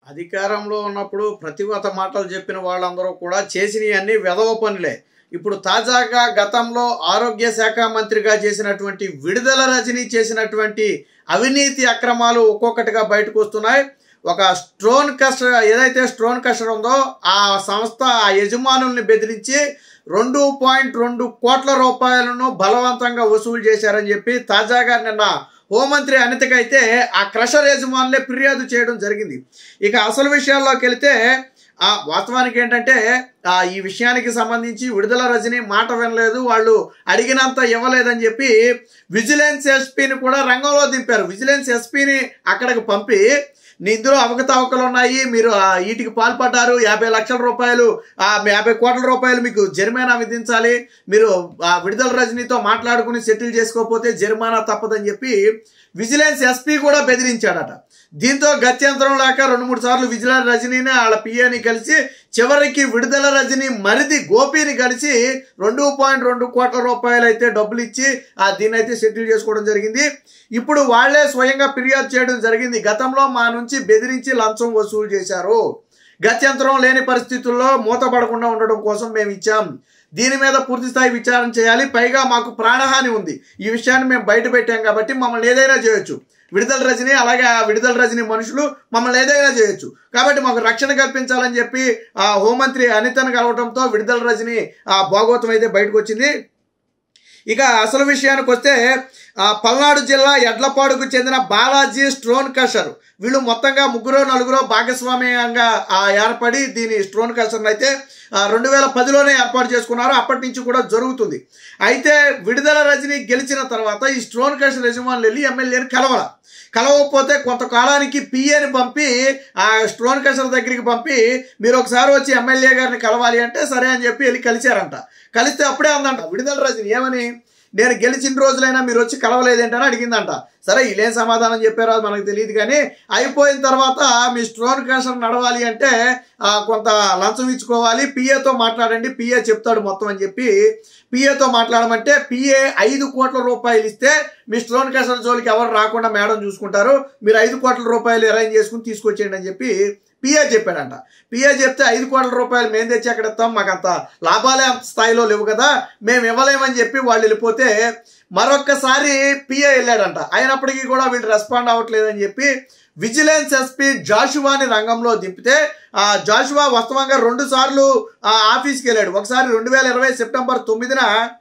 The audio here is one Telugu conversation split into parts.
అధికారంలో ఉన్నప్పుడు ప్రతివత మాటలు చెప్పిన వాళ్ళందరూ కూడా చేసినవన్నీ వెధవ పనులే ఇప్పుడు తాజాగా గతంలో ఆరోగ్య శాఖ మంత్రిగా చేసినటువంటి విడుదల రజనీ చేసినటువంటి అవినీతి అక్రమాలు ఒక్కొక్కటిగా బయటకు వస్తున్నాయి ఒక స్ట్రోన్ కస్టర్ ఏదైతే స్ట్రోన్ కస్టర్ ఉందో ఆ సంస్థ ఆ యజమానుల్ని బెదిరించి రెండు పాయింట్ రెండు కోట్ల రూపాయలను బలవంతంగా వసూలు చేశారని చెప్పి తాజాగా నిన్న హోంమంత్రి అనితకైతే ఆ క్రషర్ యజమానులే ఫిర్యాదు చేయడం జరిగింది ఇక అసలు విషయాల్లోకి వెళితే ఆ వాస్తవానికి ఏంటంటే ఆ ఈ విషయానికి సంబంధించి విడుదల రజని మాట వినలేదు వాళ్ళు అడిగినంత ఇవ్వలేదని చెప్పి విజిలెన్స్ ఎస్పీని కూడా రంగంలో దింపారు విజిలెన్స్ ఎస్పీని అక్కడికి పంపి నీ ఇందులో అవకతవకలు ఉన్నాయి మీరు ఆ వీటికి పాల్పడ్డారు యాభై లక్షల రూపాయలు ఆ యాభై కోట్ల రూపాయలు మీకు జరిమానా విధించాలి మీరు ఆ విడుదల రజనీతో మాట్లాడుకుని సెటిల్ చేసుకోకపోతే జరిమానా తప్పదని చెప్పి విజిలెన్స్ ఎస్పీ కూడా బెదిరించాడట దీంతో గత్యంతరం లేక రెండు మూడు సార్లు విజిలెన్స్ రజనీని వాళ్ళ పిఏని కలిసి చివరికి విడుదల రజని మరిది గోపిని కలిసి రెండు పాయింట్ రెండు కోట్ల రూపాయలు అయితే డబ్బులు ఇచ్చి ఆ దీన్ని అయితే సెటిల్ చేసుకోవడం జరిగింది ఇప్పుడు వాళ్లే స్వయంగా ఫిర్యాదు చేయడం జరిగింది గతంలో మా నుంచి బెదిరించి లంచం వసూలు చేశారు గత్యంతరం లేని పరిస్థితుల్లో మూతపడకుండా ఉండడం కోసం మేము ఇచ్చాం దీని మీద పూర్తి స్థాయి విచారణ చేయాలి పైగా మాకు ప్రాణహాని ఉంది ఈ విషయాన్ని మేము బయట పెట్టాం కాబట్టి మమ్మల్ని ఏదైనా చేయొచ్చు విడుదల రజని అలాగే ఆ విడుదల రజని మనుషులు మమ్మల్ని ఏదైనా చేయొచ్చు కాబట్టి మాకు రక్షణ కల్పించాలని చెప్పి ఆ హోంమంత్రి అనితను కలవడంతో విడుదల రజని ఆ భాగవతం అయితే బయటకు వచ్చింది ఇక అసలు విషయానికి వస్తే ఆ, పల్నాడు జిల్లా ఎడ్లపాడుకు చెందిన బాలాజీ స్ట్రోన్ కషర్ వీళ్ళు మొత్తంగా ముగ్గురు నలుగురు భాగస్వామ్యంగా ఆ, ఏర్పడి దీని స్ట్రోన్ కషర్ని అయితే రెండు వేల పదిలోనే ఏర్పాటు చేసుకున్నారు అప్పటి నుంచి కూడా జరుగుతుంది అయితే విడుదల రజని గెలిచిన తర్వాత ఈ స్ట్రోన్ కషర్ యజమానులు వెళ్ళి ఎమ్మెల్యేని కలవాల కలవకపోతే కొంతకాలానికి పిఏని పంపి ఆ స్ట్రోన్ కషర్ దగ్గరికి పంపి మీరు ఒకసారి వచ్చి ఎమ్మెల్యే గారిని కలవాలి అంటే సరే అని చెప్పి వెళ్ళి కలిశారంట కలిస్తే అప్పుడే అందంట విడుదల రజని ఏమని నేను గెలిచిన రోజులైనా మీరు వచ్చి కలవలేదేంటని అడిగిందంట సరే ఇలేం సమాధానం చెప్పారో అది మనకు తెలియదు కానీ అయిపోయిన తర్వాత మీ స్ట్రోన్ క్యాన్సర్ నడవాలి అంటే ఆ, కొంత లంచం ఇచ్చుకోవాలి పిఏతో మాట్లాడండి పిఏ చెప్తాడు మొత్తం అని చెప్పి పిఏతో మాట్లాడమంటే పిఏ ఐదు కోట్ల రూపాయలు ఇస్తే మీ స్ట్రోన్ క్యాన్సర్ జోలికి ఎవరు రాకుండా మేడం చూసుకుంటారు మీరు ఐదు కోట్ల రూపాయలు అరేంజ్ చేసుకుని తీసుకొచ్చేయండి అని చెప్పి పిఏ చెప్పాడంట పిఏ చెప్తే ఐదు కోట్ల రూపాయలు మేము తెచ్చి అక్కడ ఇస్తాం మాకు అంత లాభాలే అంత స్థాయిలో లేవు కదా మేము ఇవ్వలేమని చెప్పి వాళ్ళు వెళ్ళిపోతే మరొక్కసారి పిఏ వెళ్ళాడంట అయినప్పటికీ కూడా వీళ్ళు రెస్పాండ్ అవ్వట్లేదని చెప్పి విజిలెన్స్ ఎస్పీ జాషువాని రంగంలో దింపితే ఆ జాషువా వాస్తవంగా రెండు సార్లు ఆ ఆఫీస్కి వెళ్ళాడు ఒకసారి రెండు వేల ఇరవై సెప్టెంబర్ తొమ్మిదిన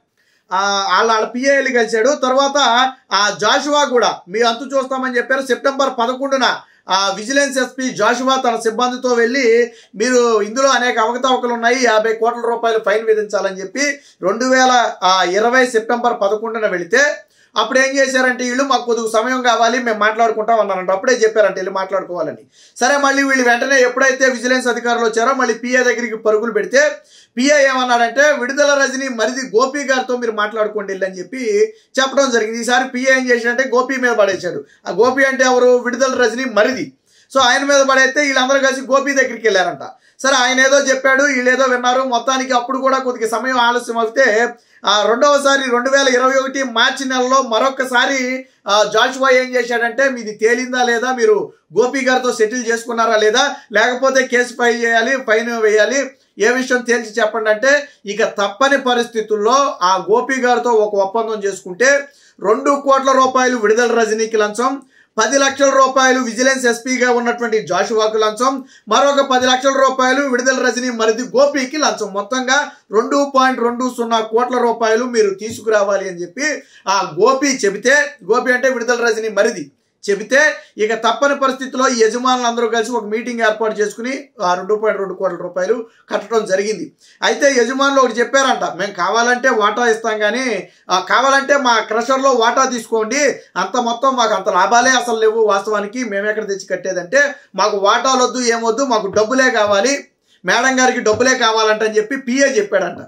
ఆ, వాళ్ళ వాళ్ళ పిఏలు కలిశాడు తర్వాత ఆ జాషువా కూడా మీ అంతు చూస్తామని చెప్పారు సెప్టెంబర్ పదకొండున ఆ విజిలెన్స్ ఎస్పీ జాషువా తన సిబ్బందితో వెళ్ళి మీరు ఇందులో అనేక అవకతవకలు ఉన్నాయి యాభై కోట్ల రూపాయలు ఫైన్ విధించాలని చెప్పి రెండు వేల ఇరవై సెప్టెంబర్ పదకొండున వెళితే అప్పుడు ఏం చేశారంటే వీళ్ళు మాకు కొద్దిగా సమయం కావాలి మేము మాట్లాడుకుంటాం అన్నారంట అప్పుడే చెప్పారంట వీళ్ళు మాట్లాడుకోవాలని సరే మళ్ళీ వీళ్ళు వెంటనే ఎప్పుడైతే విజిలెన్స్ అధికారులు వచ్చారో మళ్ళీ పిఏ దగ్గరికి పరుగులు పెడితే పిఏ ఏమన్నాడంటే విడుదల రజని మరిది గోపి గారితో మీరు మాట్లాడుకోండి వెళ్ళి అని చెప్పి చెప్పడం జరిగింది ఈసారి పిఏ ఏం చేశాడంటే గోపి మీద పడేశాడు ఆ గోపి అంటే ఎవరు విడుదల రజని మరిది సో ఆయన మీద పడైతే వీళ్ళందరూ కలిసి గోపి దగ్గరికి వెళ్ళారంట సరే ఆయన ఏదో చెప్పాడు వీళ్ళు ఏదో విన్నారు మొత్తానికి అప్పుడు కూడా కొద్దిగా సమయం ఆలస్యం అవుతే ఆ రెండవసారి రెండు వేల ఇరవై ఒకటి మార్చి నెలలో మరొకసారి ఆ, జాషువా ఏం చేశాడంటే మీది తేలిందా లేదా మీరు గోపి గారితో సెటిల్ చేసుకున్నారా లేదా లేకపోతే కేసు ఫైల్ చేయాలి ఫైన్ వేయాలి ఏ విషయం తేల్చి చెప్పండి అంటే ఇక తప్పని పరిస్థితుల్లో ఆ గోపి గారితో ఒక ఒప్పందం చేసుకుంటే రెండు కోట్ల రూపాయలు విడుదల రజనీకి లంచం పది లక్షల రూపాయలు విజిలెన్స్ ఎస్పీగా ఉన్నటువంటి జాషువాకు లంచం మరొక పది లక్షల రూపాయలు విడుదల రజనీ మరిది గోపికి లంచం మొత్తంగా రెండు పాయింట్ రెండు సున్నా కోట్ల రూపాయలు మీరు తీసుకురావాలి అని చెప్పి ఆ గోపి చెబితే గోపి అంటే విడుదల రజనీ మరిది చెబితే ఇక తప్పని పరిస్థితిలో ఈ యజమానులు అందరూ కలిసి ఒక మీటింగ్ ఏర్పాటు చేసుకుని ఆ రెండు పాయింట్ రెండు కోట్ల రూపాయలు కట్టడం జరిగింది అయితే యజమానులు ఒకటి చెప్పారంట మేము కావాలంటే వాటా ఇస్తాం కానీ ఆ, కావాలంటే మా క్రషర్లో వాటా తీసుకోండి అంత మొత్తం మాకు అంత లాభాలే అసలు లేవు వాస్తవానికి మేము ఎక్కడ తెచ్చి కట్టేదంటే మాకు వాటాలు వద్దు ఏమొద్దు మాకు డబ్బులే కావాలి మేడం గారికి డబ్బులే కావాలంట అని చెప్పి పిఏ చెప్పాడంట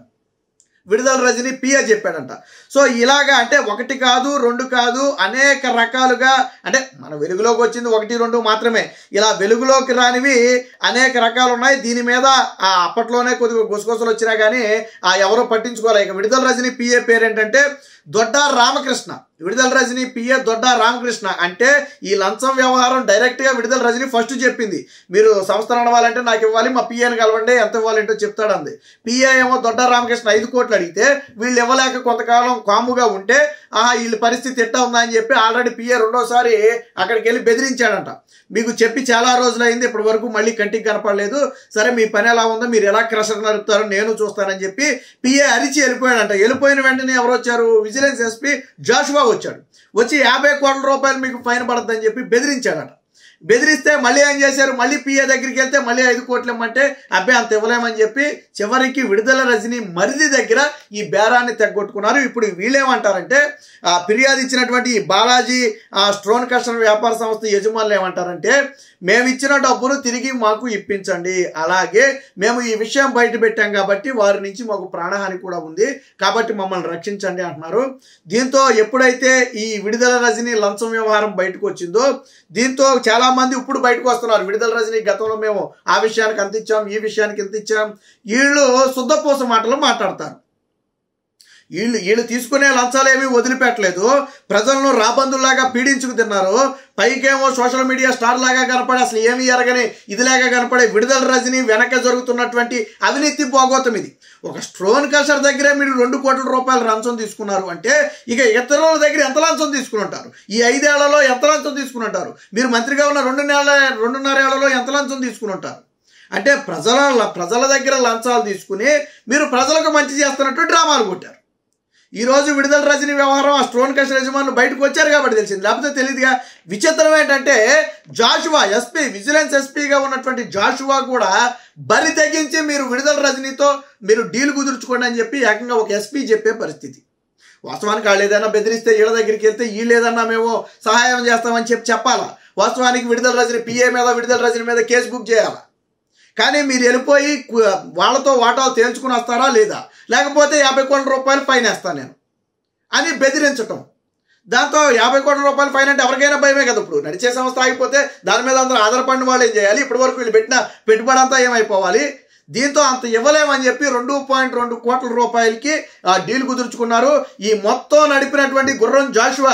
విడుదల రజని పిఏ చెప్పాడంట సో ఇలాగా అంటే ఒకటి కాదు రెండు కాదు అనేక రకాలుగా అంటే మన వెలుగులోకి వచ్చింది ఒకటి రెండు మాత్రమే ఇలా వెలుగులోకి రానివి అనేక రకాలు ఉన్నాయి దీని మీద ఆ అప్పట్లోనే కొద్దిగా గుసగుసలు వచ్చినా కానీ ఆ ఎవరో పట్టించుకోవాలి ఇక విడుదల రజని పిఏ పేరు ఏంటంటే దొడ్డా రామకృష్ణ విడుదల రజని పిఏ దొడ్డా రామకృష్ణ అంటే ఈ లంచం వ్యవహారం డైరెక్ట్గా విడుదల రజని ఫస్ట్ చెప్పింది మీరు సంస్థ నడవాలంటే నాకు ఇవ్వాలి మా పిఏని కలవండి ఎంత ఇవ్వాలంటో చెప్తాడు అంది పిఏ ఏమో దొడ్డా రామకృష్ణ ఐదు కోట్లు అడిగితే వీళ్ళు ఇవ్వలేక కొంతకాలం కాముగా ఉంటే ఆహా వీళ్ళ పరిస్థితి ఎట్టా ఉందా అని చెప్పి ఆల్రెడీ పిఏ రెండోసారి అక్కడికి వెళ్ళి బెదిరించాడంట మీకు చెప్పి చాలా రోజులైంది ఇప్పటి వరకు మళ్ళీ కంటికి కనపడలేదు సరే మీ పని ఎలా ఉందో మీరు ఎలా క్రషర్ నడుపుతారో నేను చూస్తానని చెప్పి పిఏ అరిచి వెళ్ళిపోయాడంట వెళ్ళిపోయిన వెంటనే ఎవరు వచ్చారు విజిలెన్స్ ఎస్పీ జాషువా వచ్చాడు వచ్చి యాభై కోట్ల రూపాయలు మీకు ఫైన్ పడద్దని చెప్పి బెదిరించాడట బెదిరిస్తే మళ్ళీ ఏం చేశారు మళ్ళీ పిఏ దగ్గరికి వెళ్తే మళ్ళీ ఐదు కోట్లు ఇమ్మంటే అబ్బాయి అంత ఇవ్వలేమని చెప్పి చివరికి విడుదల రజని మరిది దగ్గర ఈ బేరాన్ని తెగ్గొట్టుకున్నారు ఇప్పుడు వీళ్ళేమంటారంటే ఆ ఫిర్యాదు ఇచ్చినటువంటి ఈ బాలాజీ ఆ స్ట్రోన్ కస్టర్ వ్యాపార సంస్థ యజమానులు ఏమంటారంటే మేము ఇచ్చిన డబ్బును తిరిగి మాకు ఇప్పించండి అలాగే మేము ఈ విషయం బయట పెట్టాం కాబట్టి వారి నుంచి మాకు ప్రాణహాని కూడా ఉంది కాబట్టి మమ్మల్ని రక్షించండి అంటున్నారు దీంతో ఎప్పుడైతే ఈ విడుదల రజని లంచం వ్యవహారం బయటకు వచ్చిందో దీంతో చాలా మంది ఇప్పుడు బయటకు వస్తున్నారు విడుదల రజని గతంలో మేము ఆ విషయానికి అంత ఇచ్చాం ఈ విషయానికి ఎంత ఇచ్చాం వీళ్ళు శుద్ధపూస మాటలు మాట్లాడతారు వీళ్ళు వీళ్ళు తీసుకునే లంచాలు ఏమీ వదిలిపెట్టలేదు ప్రజలను రాబందుల్లాగా పీడించుకు తిన్నారు పైకేమో సోషల్ మీడియా స్టార్ లాగా కనపడే అసలు ఏమీ ఎరగని ఇదిలాగా కనపడే విడుదల రజని వెనక జరుగుతున్నటువంటి అవినీతి పోగోతం ఇది ఒక స్ట్రోన్ కల్చర్ దగ్గరే మీరు రెండు కోట్ల రూపాయలు లంచం తీసుకున్నారు అంటే ఇక ఇతరుల దగ్గర ఎంత లంచం తీసుకుని ఉంటారు ఈ ఐదేళ్లలో ఎంత లంచం తీసుకుని ఉంటారు మీరు మంత్రిగా ఉన్న రెండు నెలల రెండున్నర ఏళ్లలో ఎంత లంచం తీసుకుని ఉంటారు అంటే ప్రజల ప్రజల దగ్గర లంచాలు తీసుకుని మీరు ప్రజలకు మంచి చేస్తున్నట్టు డ్రామాలు కొట్టారు ఈ రోజు విడుదల రజని వ్యవహారం ఆ స్ట్రోన్ కష్ యజమానులు బయటకు వచ్చారు కాబట్టి తెలిసింది లేకపోతే తెలియదుగా విచిత్రం ఏంటంటే జాషువా ఎస్పీ విజిలెన్స్ ఎస్పీగా ఉన్నటువంటి జాషువా కూడా బరి తెగించి మీరు విడుదల రజనీతో మీరు డీల్ కుదుర్చుకోండి అని చెప్పి ఏకంగా ఒక ఎస్పీ చెప్పే పరిస్థితి వాస్తవానికి వాళ్ళు ఏదైనా బెదిరిస్తే వీళ్ళ దగ్గరికి వెళ్తే వీళ్ళు ఏదన్నా మేము సహాయం చేస్తామని చెప్పి చెప్పాలా వాస్తవానికి విడుదల రజని పిఏ మీద విడుదల రజని మీద కేసు బుక్ చేయాలా కానీ మీరు వెళ్ళిపోయి కు- వాళ్ళతో వాటాలు తేల్చుకుని వస్తారా లేదా లేకపోతే యాభై కోట్ల రూపాయలు ఫైన్ వేస్తాను నేను అని బెదిరించటం దాంతో యాభై కోట్ల రూపాయలు ఫైన్ అంటే ఎవరికైనా భయమే కదా ఇప్పుడు నడిచే సంస్థ ఆగిపోతే దాని మీద అందరూ ఆధారపడిన వాళ్ళు ఏం చేయాలి ఇప్పటి వరకు వీళ్ళు పెట్టిన పెట్టుబడి అంతా ఏమైపోవాలి దీంతో అంత ఇవ్వలేమని చెప్పి రెండు పాయింట్ రెండు కోట్ల రూపాయలకి ఆ డీల్ కుదుర్చుకున్నారు ఈ మొత్తం నడిపినటువంటి గుర్రం జాషువా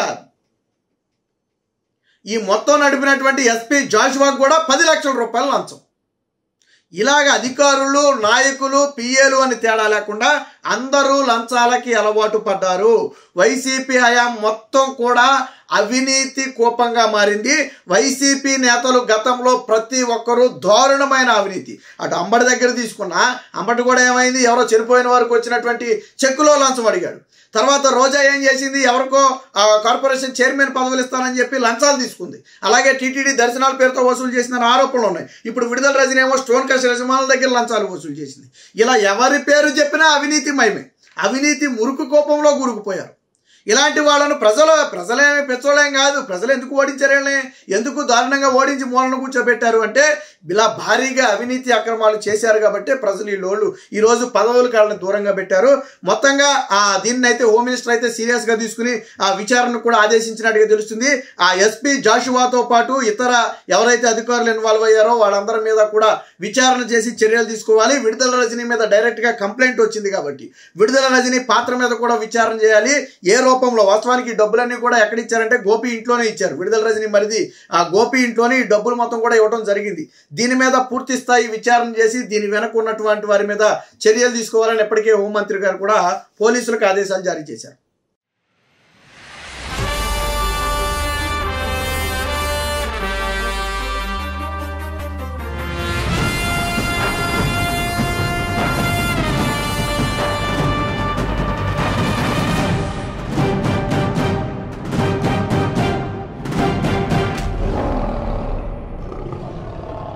ఈ మొత్తం నడిపినటువంటి ఎస్పీ జాషువాకు కూడా పది లక్షల రూపాయలు లంచం ఇలాగ అధికారులు నాయకులు పిఏలు అని తేడా లేకుండా అందరూ లంచాలకి అలవాటు పడ్డారు వైసీపీ హయాం మొత్తం కూడా అవినీతి కోపంగా మారింది వైసీపీ నేతలు గతంలో ప్రతి ఒక్కరూ దారుణమైన అవినీతి అటు అంబడి దగ్గర తీసుకున్నా అంబటి కూడా ఏమైంది ఎవరో చనిపోయిన వారికి వచ్చినటువంటి చెక్కులో లంచం అడిగాడు తర్వాత రోజా ఏం చేసింది ఎవరికో ఆ, కార్పొరేషన్ చైర్మన్ పదవులు ఇస్తానని చెప్పి లంచాలు తీసుకుంది అలాగే టీటీడీ దర్శనాల పేరుతో వసూలు చేసిన ఆరోపణలు ఉన్నాయి ఇప్పుడు విడుదల రజని ఏమో స్టోన్ కష్ యజమానుల దగ్గర లంచాలు వసూలు చేసింది ఇలా ఎవరి పేరు చెప్పినా అవినీతి మయమే అవినీతి మురుకు కోపంలో కూరుకుపోయారు ఇలాంటి వాళ్ళను ప్రజలు ప్రజలేమి పెచ్చోళ్ళేం కాదు ప్రజలు ఎందుకు ఓడించారేళ్ళని ఎందుకు దారుణంగా ఓడించి మూలను కూర్చోబెట్టారు అంటే ఇలా భారీగా అవినీతి అక్రమాలు చేశారు కాబట్టి ప్రజలు ఈ లోళ్ళు ఈ రోజు పదవులు కాళ్ళని దూరంగా పెట్టారు మొత్తంగా ఆ దీన్ని అయితే హోమ్ మినిస్టర్ అయితే సీరియస్ గా తీసుకుని ఆ విచారణ కూడా ఆదేశించినట్టుగా తెలుస్తుంది ఆ ఎస్పీ జాషువాతో పాటు ఇతర ఎవరైతే అధికారులు ఇన్వాల్వ్ అయ్యారో వాళ్ళందరి మీద కూడా విచారణ చేసి చర్యలు తీసుకోవాలి విడుదల రజనీ మీద డైరెక్ట్ గా కంప్లైంట్ వచ్చింది కాబట్టి విడుదల రజనీ పాత్ర మీద కూడా విచారణ చేయాలి ఏ రూపంలో వాస్తవానికి ఈ డబ్బులన్నీ కూడా ఎక్కడ ఇచ్చారంటే గోపి ఇంట్లోనే ఇచ్చారు విడుదల రజనీ మరిది ఆ గోపి ఇంట్లోనే ఈ డబ్బులు మొత్తం కూడా ఇవ్వడం జరిగింది దీని మీద పూర్తి స్థాయి విచారణ చేసి దీని వెనక ఉన్నటువంటి వారి మీద చర్యలు తీసుకోవాలని ఎప్పటికే హోంమంత్రి గారు కూడా పోలీసులకు ఆదేశాలు జారీ చేశారు